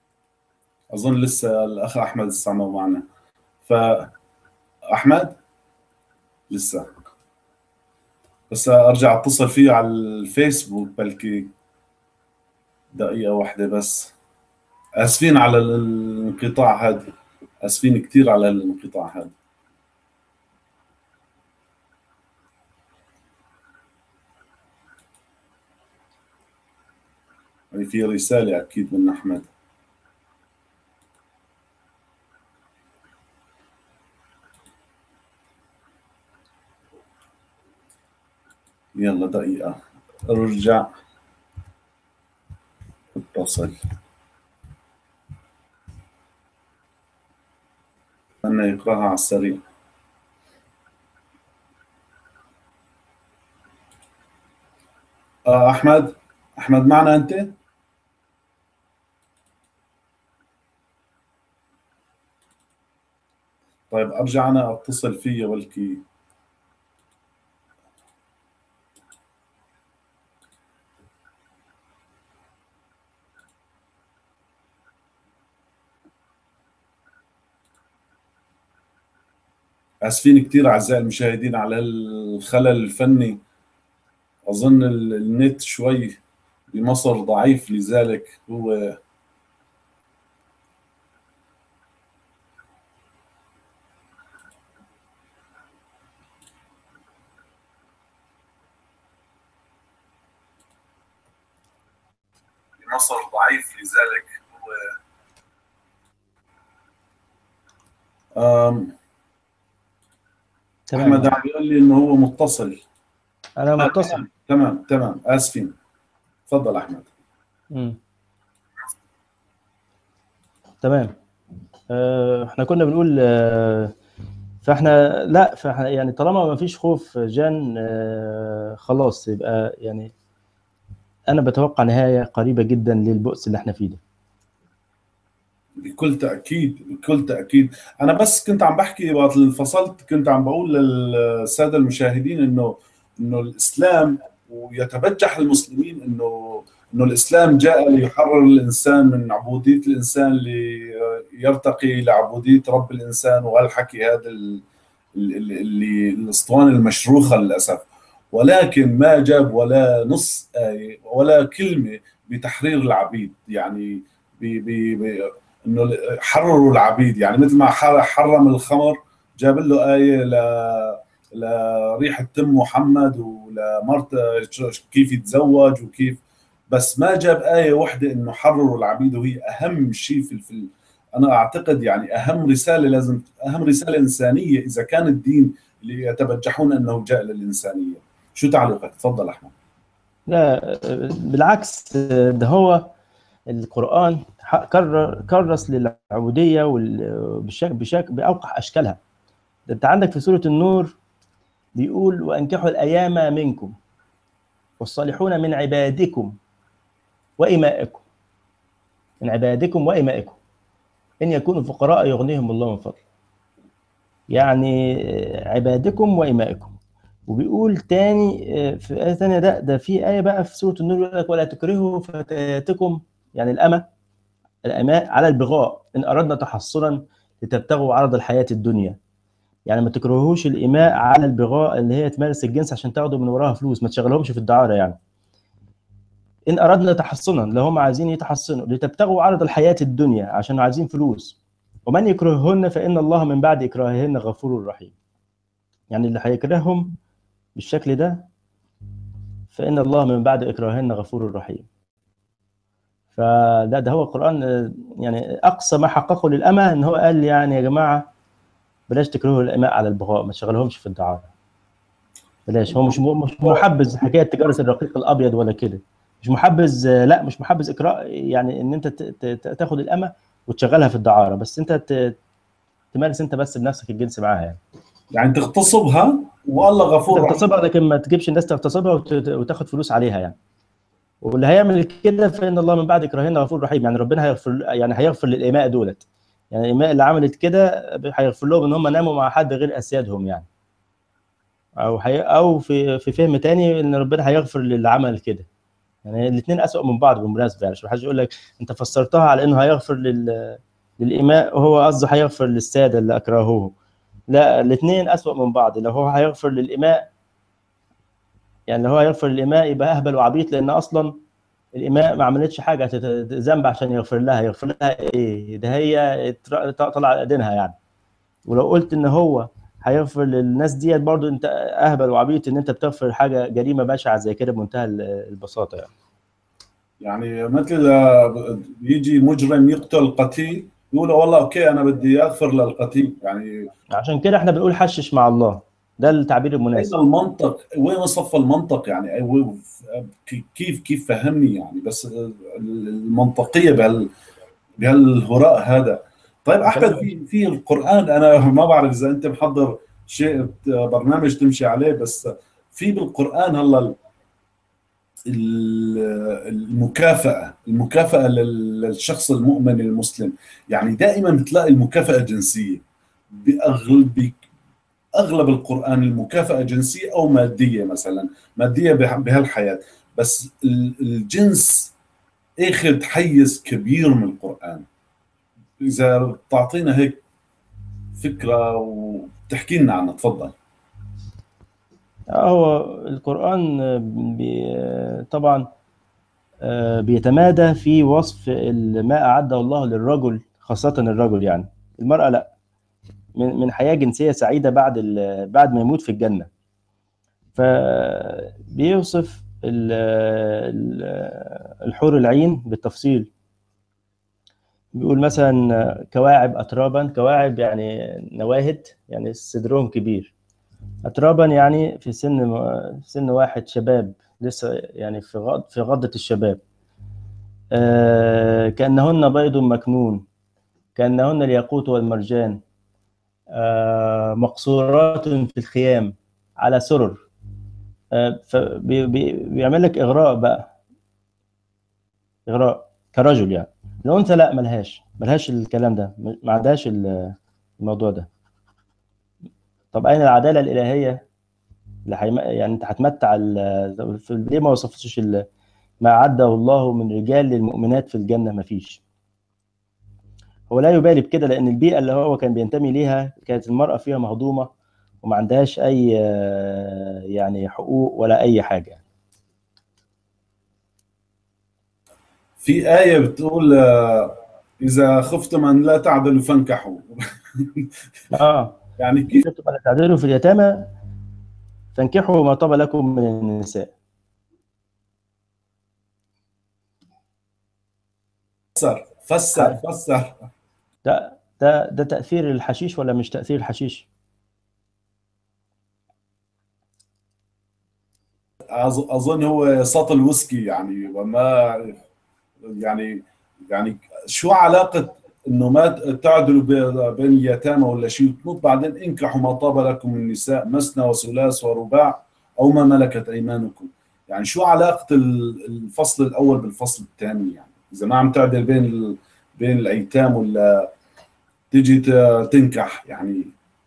S1: اظن لسه الاخ احمد لسه مو معنا ف احمد لسه بس ارجع اتصل فيه على الفيسبوك بلكي دقيقة واحدة بس اسفين على الانقطاع هذا اسفين كثير على الانقطاع هذا في رسالة أكيد من أحمد يلا دقيقة ارجع اتصل أنا يقرأها على السريع آه أحمد أحمد معنا أنت؟ طيب ارجع انا اتصل فيه بلكي اسفين كثير اعزائي المشاهدين على الخلل الفني اظن النت شوي بمصر ضعيف لذلك هو مصر ضعيف لذلك هو تمام احمد عم بيقول لي انه هو متصل
S2: انا متصل
S1: تمام تمام اسفين تفضل احمد
S2: امم تمام آه، احنا كنا بنقول آه، فاحنا لا فاحنا يعني طالما ما فيش خوف جان آه، خلاص يبقى يعني انا بتوقع نهايه قريبه جدا للبؤس اللي احنا فيه ده
S1: بكل تاكيد بكل تاكيد انا بس كنت عم بحكي وقت انفصلت كنت عم بقول للساده المشاهدين انه انه الاسلام ويتبجح المسلمين انه انه الاسلام جاء ليحرر الانسان من عبوديه الانسان ليرتقي الى عبوديه رب الانسان وهالحكي هذا اللي الاسطوانه المشروخه للاسف ولكن ما جاب ولا نص آية ولا كلمة بتحرير العبيد يعني بي بي بي انه حرروا العبيد يعني مثل ما حرم الخمر جاب له آية ل لريحة تم محمد ولمرت كيف يتزوج وكيف بس ما جاب آية واحدة انه حرروا العبيد وهي اهم شيء في الفيلم انا اعتقد يعني اهم رسالة لازم اهم رسالة انسانية اذا كان الدين اللي يتبجحون انه جاء للانسانية شو تعليقك تفضل احمد
S2: لا بالعكس ده هو القرآن كرر كرس للعبودية بشكل بشكل بأوقح أشكالها ده أنت عندك في سورة النور بيقول وأنكحوا الأيام منكم والصالحون من عبادكم وإمائكم من عبادكم وإمائكم إن يكونوا فقراء يغنيهم الله من فضله يعني عبادكم وإمائكم وبيقول تاني آه، في آية تانية ده ده في آية بقى في سورة النور يقول لك ولا تكرهوا فتياتكم يعني الأمة الأماء على البغاء إن أردنا تحصنا لتبتغوا عرض الحياة الدنيا يعني ما تكرهوش الإماء على البغاء اللي هي تمارس الجنس عشان تاخدوا من وراها فلوس ما تشغلهمش في الدعارة يعني إن أردنا تحصنا لو هم عايزين يتحصنوا لتبتغوا عرض الحياة الدنيا عشان عايزين فلوس ومن يكرههن فإن الله من بعد إكراههن غفور رحيم يعني اللي هيكرههم بالشكل ده فإن الله من بعد إكراههن غفور رحيم فده ده هو القرآن يعني أقصى ما حققه للأمة إن هو قال يعني يا جماعة بلاش تكرهوا الإماء على البغاء ما تشغلهمش في الدعارة بلاش هو مش مش محبذ حكاية تجارة الرقيق الأبيض ولا كده مش محبذ لا مش محبذ إكراء يعني إن أنت تاخد الأمة وتشغلها في الدعارة بس أنت تمارس أنت بس بنفسك الجنس معاها يعني
S1: يعني تغتصبها والله غفور
S2: تغتصبها لكن ما تجيبش الناس تغتصبها وتاخد فلوس عليها يعني واللي هيعمل كده فان الله من بعد اكراهنا غفور رحيم يعني ربنا هيغفر يعني هيغفر للاماء دولت يعني الاماء اللي عملت كده هيغفر لهم ان هم ناموا مع حد غير اسيادهم يعني او حي... او في في فهم تاني ان ربنا هيغفر للي عمل كده يعني الاثنين اسوء من بعض بالمناسبه يعني مش حد يقول لك انت فسرتها على انه هيغفر لل للإماء هو قصده هيغفر للسادة اللي أكرهوه لا الاثنين أسوأ من بعض لو هو هيغفر للإماء يعني لو هو هيغفر للإماء يبقى أهبل وعبيط لأن أصلا الإماء ما عملتش حاجة تت- ذنب عشان يغفر لها يغفر لها إيه ده هي اتر- طلع على إيدينها يعني ولو قلت إن هو هيغفر للناس ديت برضو أنت أهبل وعبيط إن أنت بتغفر حاجة جريمة بشعة زي كده بمنتهى البساطة يعني
S1: يعني مثل آه، يجي مجرم يقتل قتيل يقول والله اوكي انا بدي اغفر للقتيل يعني
S2: عشان كده احنا بنقول حشش مع الله ده التعبير
S1: اين
S2: المناسب
S1: المنطق وين صف المنطق يعني أي- و- كيف كيف فهمني يعني بس المنطقيه بهال بهالهراء هذا طيب احمد في في القران انا ما بعرف اذا انت محضر شيء برنامج تمشي عليه بس في بالقران هلا ال- ال- المكافأة المكافأة لل- للشخص المؤمن المسلم يعني دائما بتلاقي المكافأة جنسية بأغلب أغلب القرآن المكافأة جنسية أو مادية مثلا مادية بح- بهالحياة بس ال- الجنس اخذ حيز كبير من القرآن إذا تعطينا هيك فكرة وتحكي لنا عنها تفضل
S2: هو القرآن بي طبعا آه، بيتمادى في وصف ال- ما أعده الله للرجل خاصة الرجل يعني المرأة لا من من حياة جنسية سعيدة بعد ال- بعد ما يموت في الجنة فبيوصف ال- ال- الحور العين بالتفصيل بيقول مثلا كواعب أترابا كواعب يعني نواهد يعني صدرهم كبير أترابا يعني في سن في سن واحد شباب لسه يعني في غض في غضة الشباب آه كأنهن بيض مكنون كأنهن الياقوت والمرجان آه مقصورات في الخيام على سرر آه فبيعمل لك إغراء بقى إغراء كرجل يعني الأنثى لا ملهاش ملهاش الكلام ده ما عندهاش ال- الموضوع ده طب أين العدالة الإلهية اللي حيم... يعني أنت هتمتع ال... في- ليه ما وصفتش ال... ما أعده الله من رجال للمؤمنات في الجنة مفيش هو لا يبالي بكده لأن البيئة اللي هو كان بينتمي ليها كانت المرأة فيها مهضومة وما عندهاش أي آه، يعني حقوق ولا أي حاجة
S1: في آية بتقول آه، إذا خفتم أن لا تعدلوا فانكحوا
S2: آه
S1: يعني كيف
S2: كنتم على تعدلوا في اليتامى فانكحوا ما طاب لكم من النساء
S1: فسر فسر فسر
S2: ده ده ده تأثير الحشيش ولا مش تأثير الحشيش؟
S1: أظ- أظن هو سطل ويسكي يعني وما يعني يعني شو علاقة إنه ما تعدلوا بي- بين اليتامى ولا شيء تموت بعدين انكحوا ما طاب لكم من النساء مثنى وثلاث ورباع أو ما ملكت أيمانكم يعني شو علاقة ال- الفصل الأول بالفصل الثاني يعني إذا ما عم تعدل بين ال- بين الأيتام ولا تيجي ت- تنكح يعني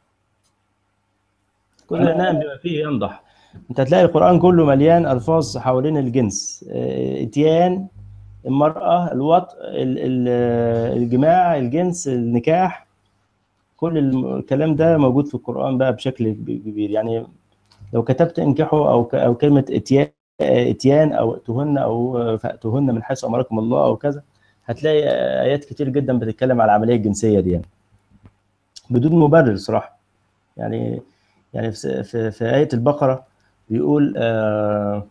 S2: كل نائم بما فيه ينضح انت هتلاقي القرآن كله مليان ألفاظ حوالين الجنس اه، اتيان المرأة الوط ال- ال- الجماع الجنس النكاح كل الم- الكلام ده موجود في القرآن بقى بشكل كبير يعني لو كتبت انكحوا أو ك- أو كلمة اتيان اتيان أو ائتوهن أو فأتوهن من حيث أمركم الله أو كذا هتلاقي آيات كتير جدا بتتكلم على العملية الجنسية دي يعني بدون مبرر صراحة يعني يعني في في, في آية البقرة بيقول آه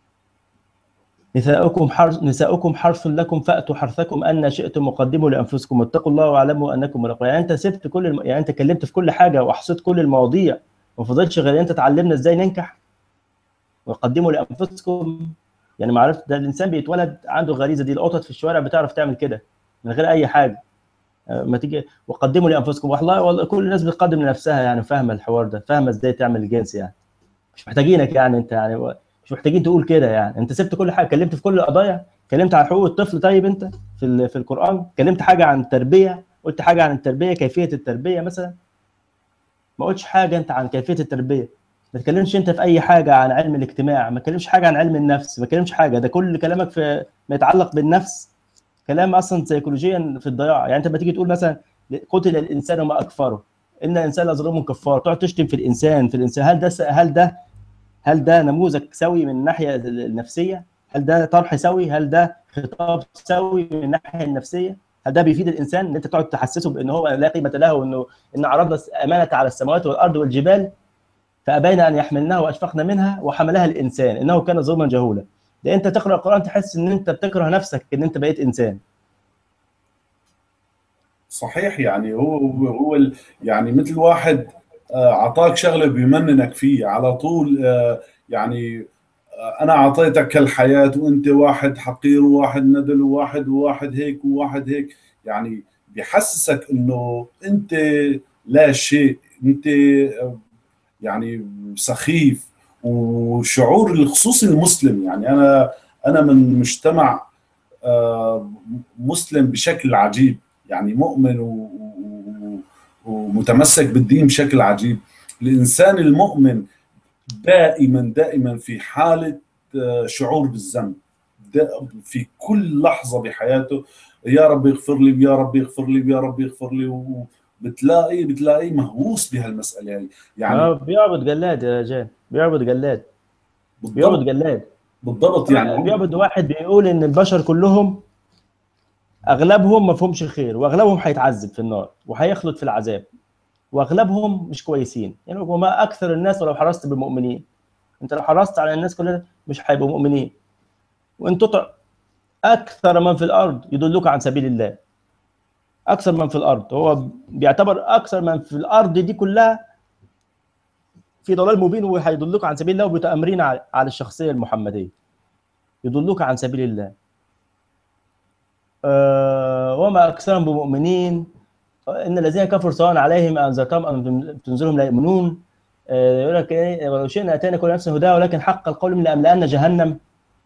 S2: نساؤكم حرث نساؤكم حرث لكم فأتوا حرثكم أن شئتم وقدموا لأنفسكم واتقوا الله واعلموا أنكم ملاقوه يعني أنت سبت كل الم... يعني أنت اتكلمت في كل حاجة وأحصيت كل المواضيع ما فضلش غير أنت تعلمنا إزاي ننكح وقدموا لأنفسكم يعني ما عرفت ده الإنسان بيتولد عنده الغريزة دي القطط في الشوارع بتعرف تعمل كده من غير أي حاجة آه، ما تيجي وقدموا لأنفسكم والله والله كل الناس بتقدم لنفسها يعني فاهمة الحوار ده فاهمة إزاي تعمل الجنس يعني مش محتاجينك يعني انت يعني مش محتاجين تقول كده يعني انت سبت كل حاجه اتكلمت في كل القضايا اتكلمت عن حقوق الطفل طيب انت في ال- في القران اتكلمت حاجه عن التربيه قلت حاجه عن التربيه كيفيه التربيه مثلا ما قلتش حاجه انت عن كيفيه التربيه ما تكلمش انت في اي حاجه عن علم الاجتماع ما تكلمش حاجه عن علم النفس ما تكلمش حاجه ده كل كلامك في ما يتعلق بالنفس كلام اصلا سيكولوجيا في الضياع يعني انت لما تيجي تقول مثلا قتل الانسان وما اكفره ان الانسان لظلوم كفار تقعد تشتم في الانسان في الانسان هل ده هل ده هل ده نموذج سوي من الناحيه النفسيه هل ده طرح سوي هل ده خطاب سوي من الناحيه النفسيه هل ده بيفيد الانسان ان انت تقعد تحسسه بان هو لا قيمه له وانه ان عرضنا امانه على السماوات والارض والجبال فابين ان يحملنها واشفقنا منها وحملها الانسان انه كان ظلما جهولا ده انت تقرا القران تحس ان انت بتكره نفسك ان انت بقيت انسان
S1: صحيح يعني هو هو يعني مثل واحد اعطاك شغله بيمننك فيه على طول يعني انا اعطيتك الحياه وانت واحد حقير وواحد ندل وواحد وواحد هيك وواحد هيك يعني بيحسسك انه انت لا شيء انت يعني سخيف وشعور خصوصي المسلم يعني انا انا من مجتمع مسلم بشكل عجيب يعني مؤمن ومتمسك بالدين بشكل عجيب الانسان المؤمن دائما دائما في حاله شعور بالذنب في كل لحظه بحياته يا رب اغفر لي يا رب اغفر لي يا رب اغفر لي بتلاقي بتلاقيه مهووس بهالمساله هي
S2: يعني بيعبد جلاد يا جان بيعبد جلاد بيعبد جلاد
S1: بالضبط يعني
S2: بيعبد واحد بيقول ان البشر كلهم اغلبهم ما فيهمش خير واغلبهم هيتعذب في النار وهيخلد في العذاب واغلبهم مش كويسين يعني وما اكثر الناس ولو حرصت بالمؤمنين انت لو حرصت على الناس كلها مش هيبقوا مؤمنين وان تطع اكثر من في الارض يدلوك عن سبيل الله اكثر من في الارض هو بيعتبر اكثر من في الارض دي كلها في ضلال مبين وهيضلوك عن سبيل الله وبتامرين على الشخصيه المحمديه يضلوك عن سبيل الله أه وما اكثرهم بمؤمنين ان الذين كفروا سواء عليهم انذرتهم ام تنذرهم لا يؤمنون أه يقول لك ايه ولو شئنا اتينا كل نفس هداها ولكن حق القول من لاملان جهنم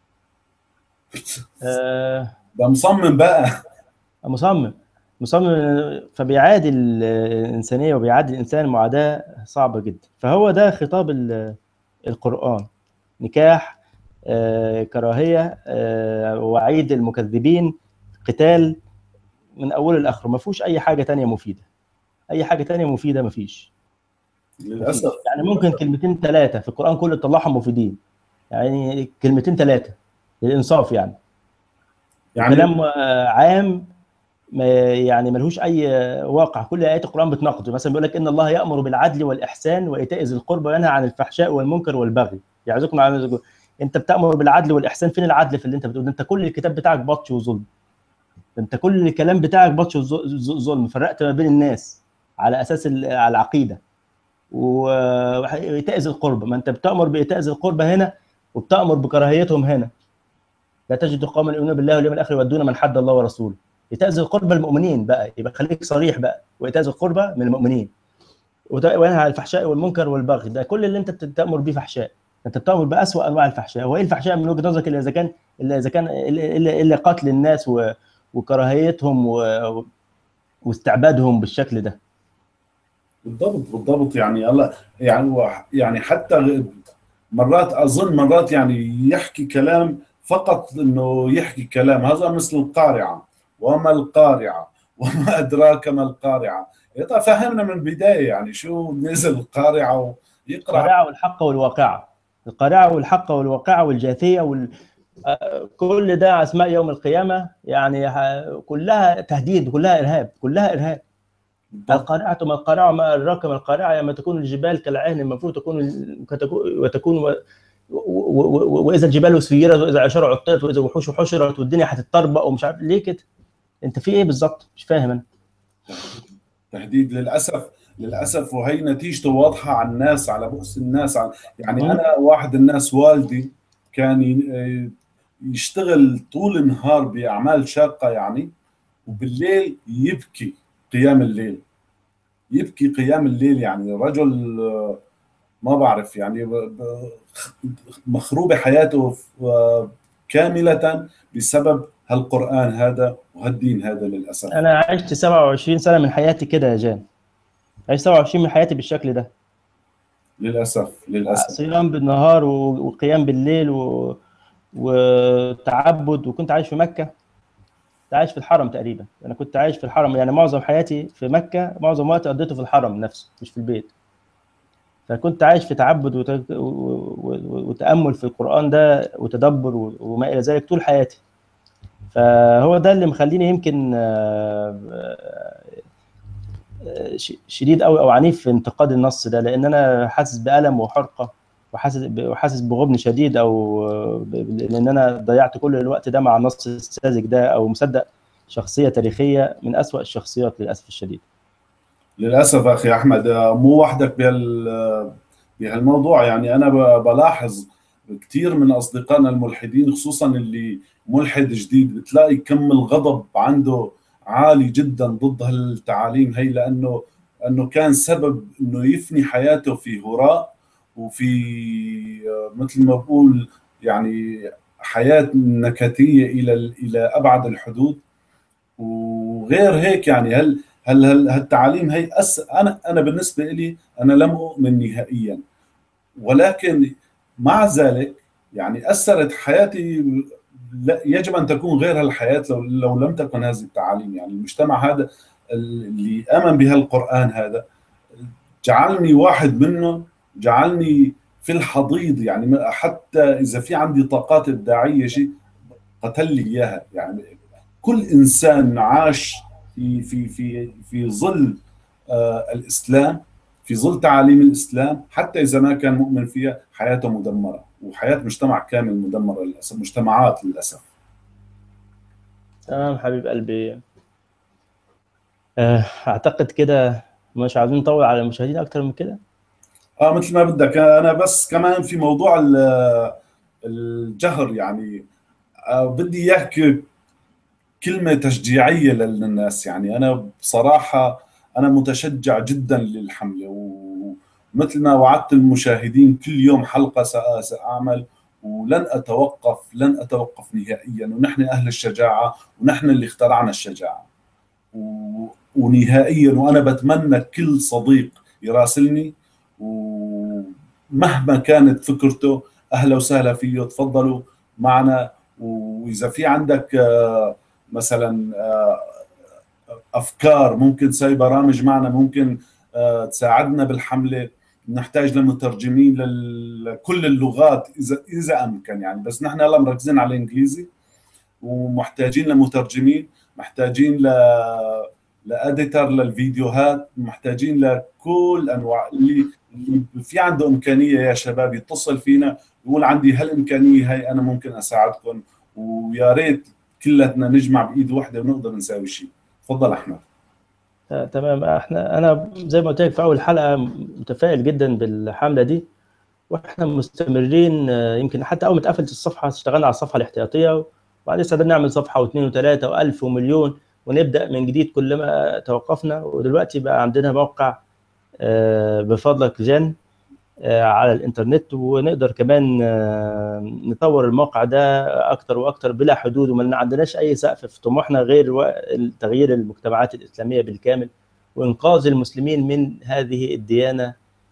S1: أه ده مصمم بقى
S2: مصمم مصمم فبيعادي الانسانيه وبيعادي الانسان معاداه صعبه جدا فهو ده خطاب القران نكاح آه، كراهيه آه، وعيد المكذبين قتال من اوله لاخره ما فيهوش اي حاجه تانية مفيده اي حاجه تانية مفيده ما فيش
S1: للاسف
S2: يعني ممكن كلمتين ثلاثه في القران كله تطلعهم مفيدين يعني كلمتين ثلاثه للانصاف يعني يعني كلام عام ما يعني ملهوش اي واقع كل ايات القران بتناقضه مثلا بيقول لك ان الله يامر بالعدل والاحسان وايتاء ذي القربى وينهى عن الفحشاء والمنكر والبغي يعظكم عن انت بتامر بالعدل والاحسان فين العدل في اللي انت بتقول انت كل الكتاب بتاعك بطش وظلم انت كل الكلام بتاعك بطش وظلم فرقت ما بين الناس على اساس على العقيده وايتاء ذي القربى ما انت بتامر بايتاء ذي القربى هنا وبتامر بكراهيتهم هنا لا تجد قوما يؤمنون بالله واليوم الاخر يودون من حد الله ورسوله ايتاء ذي القربى المؤمنين بقى يبقى خليك صريح بقى وايتاء ذي القربى من المؤمنين وينهى عن الفحشاء والمنكر والبغي ده كل اللي انت بتامر بيه فحشاء انت بتامر باسوء انواع الفحشاء هو ايه الفحشاء من وجهه نظرك الا اذا كان الا اذا كان الا, إلا قتل الناس و... وكراهيتهم و... واستعبادهم بالشكل ده
S1: بالضبط بالضبط يعني الله يعني يعني حتى مرات اظن مرات يعني يحكي كلام فقط انه يحكي كلام هذا مثل القارعه وما القارعه وما ادراك ما القارعه طيب فهمنا من البدايه يعني شو نزل القارعه ويقرا
S2: القارعه والحق والواقعه القارعه والحق والواقعه والجاثيه وال... كل ده اسماء يوم القيامه يعني كلها تهديد كلها ارهاب كلها ارهاب القارعة ما القارعة ما أدراك ما القارعة يوم تكون الجبال كالعهن المفروض تكون وتكون و... و... و... وإذا الجبال سيرت وإذا العشار عطلت وإذا الوحوش حشرت والدنيا هتتطربق ومش عارف ليه كده؟ أنت في إيه بالظبط؟ مش فاهم أنا.
S1: تهديد للأسف للأسف وهي نتيجته واضحة على الناس على بؤس الناس على يعني أنا واحد الناس والدي كان يشتغل طول النهار بأعمال شاقة يعني وبالليل يبكي قيام الليل يبكي قيام الليل يعني رجل ما بعرف يعني مخروبة حياته كاملة بسبب هالقرآن هذا وهالدين هذا للأسف
S2: أنا عشت 27 سنة من حياتي كده يا جان عشت 27 من حياتي بالشكل ده
S1: للأسف للأسف
S2: صيام بالنهار وقيام بالليل و... وتعبد وكنت عايش في مكة كنت عايش في الحرم تقريبا انا كنت عايش في الحرم يعني معظم حياتي في مكه معظم وقتي قضيته في الحرم نفسه مش في البيت فكنت عايش في تعبد وت... و... و... وتامل في القران ده وتدبر و... وما الى ذلك طول حياتي فهو ده اللي مخليني يمكن شديد قوي او عنيف في انتقاد النص ده لان انا حاسس بالم وحرقه وحاسس وحاسس بغبن شديد او لان انا ضيعت كل الوقت ده مع النص الساذج ده او مصدق شخصيه تاريخيه من أسوأ الشخصيات للاسف الشديد
S1: للاسف اخي احمد مو وحدك بهال بهالموضوع يعني انا بلاحظ كثير من اصدقائنا الملحدين خصوصا اللي ملحد جديد بتلاقي كم الغضب عنده عالي جدا ضد هالتعاليم هي لانه انه كان سبب انه يفني حياته في هراء وفي مثل ما بقول يعني حياه نكتيه الى الى ابعد الحدود وغير هيك يعني هل هل هل هالتعاليم هي أس انا انا بالنسبه لي انا لم اؤمن نهائيا ولكن مع ذلك يعني اثرت حياتي لا يجب ان تكون غير هالحياه لو لو لم تكن هذه التعاليم يعني المجتمع هذا اللي امن بهالقران هذا جعلني واحد منه جعلني في الحضيض يعني حتى اذا في عندي طاقات ابداعيه شيء قتل لي اياها يعني كل انسان عاش في في في في ظل آه الاسلام في ظل تعاليم الاسلام حتى اذا ما كان مؤمن فيها حياته مدمره وحياه مجتمع كامل مدمره للاسف مجتمعات للاسف
S2: تمام حبيب قلبي اعتقد كده مش عايزين نطول على المشاهدين اكتر من كده
S1: اه مثل ما بدك انا بس كمان في موضوع الجهر يعني آه بدي اياك كلمه تشجيعيه للناس يعني انا بصراحه انا متشجع جدا للحمله ومثل ما وعدت المشاهدين كل يوم حلقه ساعمل ولن اتوقف لن اتوقف نهائيا ونحن اهل الشجاعه ونحن اللي اخترعنا الشجاعه ونهائيا وانا بتمنى كل صديق يراسلني ومهما كانت فكرته اهلا وسهلا فيه تفضلوا معنا واذا في عندك مثلا افكار ممكن تسوي برامج معنا ممكن تساعدنا بالحمله نحتاج لمترجمين لكل اللغات اذا اذا امكن يعني بس نحن هلا مركزين على الانجليزي ومحتاجين لمترجمين محتاجين ل لاديتر للفيديوهات محتاجين لكل انواع اللي, اللي في عنده امكانيه يا شباب يتصل فينا يقول عندي هالامكانيه هي انا ممكن اساعدكم ويا ريت كلتنا نجمع بايد واحده ونقدر نساوي شيء تفضل احمد
S2: آه، تمام احنا انا زي ما قلت لك في اول حلقه متفائل جدا بالحمله دي واحنا مستمرين يمكن حتى اول ما اتقفلت الصفحه اشتغلنا على الصفحه الاحتياطيه وبعدين استعدنا نعمل صفحه واثنين وثلاثه والف ومليون ونبدا من جديد كلما توقفنا ودلوقتي بقى عندنا موقع بفضلك جان على الانترنت ونقدر كمان نطور الموقع ده اكتر واكتر بلا حدود وما عندناش اي سقف في طموحنا غير تغيير المجتمعات الاسلاميه بالكامل وانقاذ المسلمين من هذه الديانه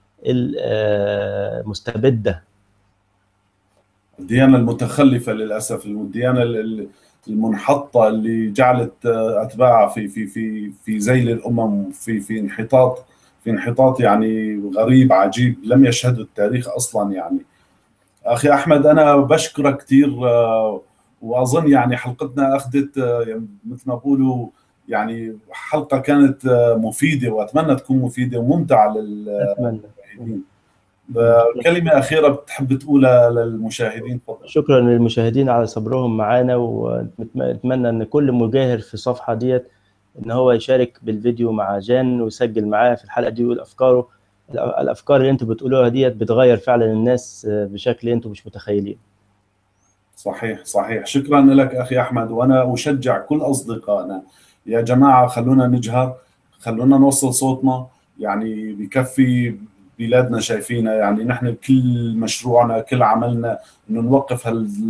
S2: المستبده
S1: الديانه المتخلفه للاسف الديانه المنحطه اللي جعلت اتباعها في في في في ذيل الامم في في انحطاط في انحطاط يعني غريب عجيب لم يشهده التاريخ اصلا يعني اخي احمد انا بشكرك كثير واظن يعني حلقتنا اخذت مثل ما بقولوا يعني حلقه كانت مفيده واتمنى تكون مفيده وممتعه للمشاهدين كلمة أخيرة بتحب تقولها للمشاهدين
S2: تفضل شكرا للمشاهدين على صبرهم معنا ونتمنى أن كل مجاهر في الصفحة ديت ان هو يشارك بالفيديو مع جان ويسجل معاه في الحلقه دي ويقول افكاره الافكار اللي انتم بتقولوها ديت بتغير فعلا الناس بشكل انتم مش متخيلين
S1: صحيح صحيح شكرا لك اخي احمد وانا اشجع كل اصدقائنا يا جماعه خلونا نجهر خلونا نوصل صوتنا يعني بكفي بلادنا شايفينها يعني نحن كل مشروعنا كل عملنا انه نوقف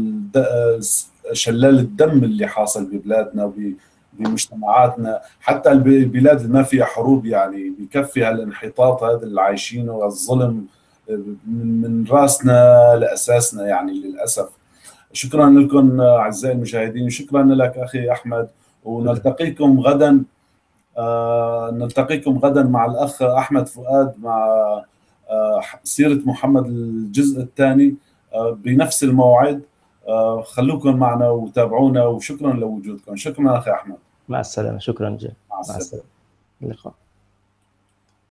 S1: شلال الدم اللي حاصل ببلادنا وب بمجتمعاتنا حتى البلاد اللي ما فيها حروب يعني بكفي هالانحطاط هذا اللي عايشينه والظلم من راسنا لاساسنا يعني للاسف شكرا لكم اعزائي المشاهدين وشكرا لك اخي احمد ونلتقيكم غدا آه نلتقيكم غدا مع الاخ احمد فؤاد مع آه سيره محمد الجزء الثاني آه بنفس الموعد آه خلوكم معنا وتابعونا وشكرا لوجودكم شكرا اخي احمد
S2: مع السلامه شكرا جزيلا
S1: مع
S2: مع
S1: السلامه
S2: السلامه اللقاء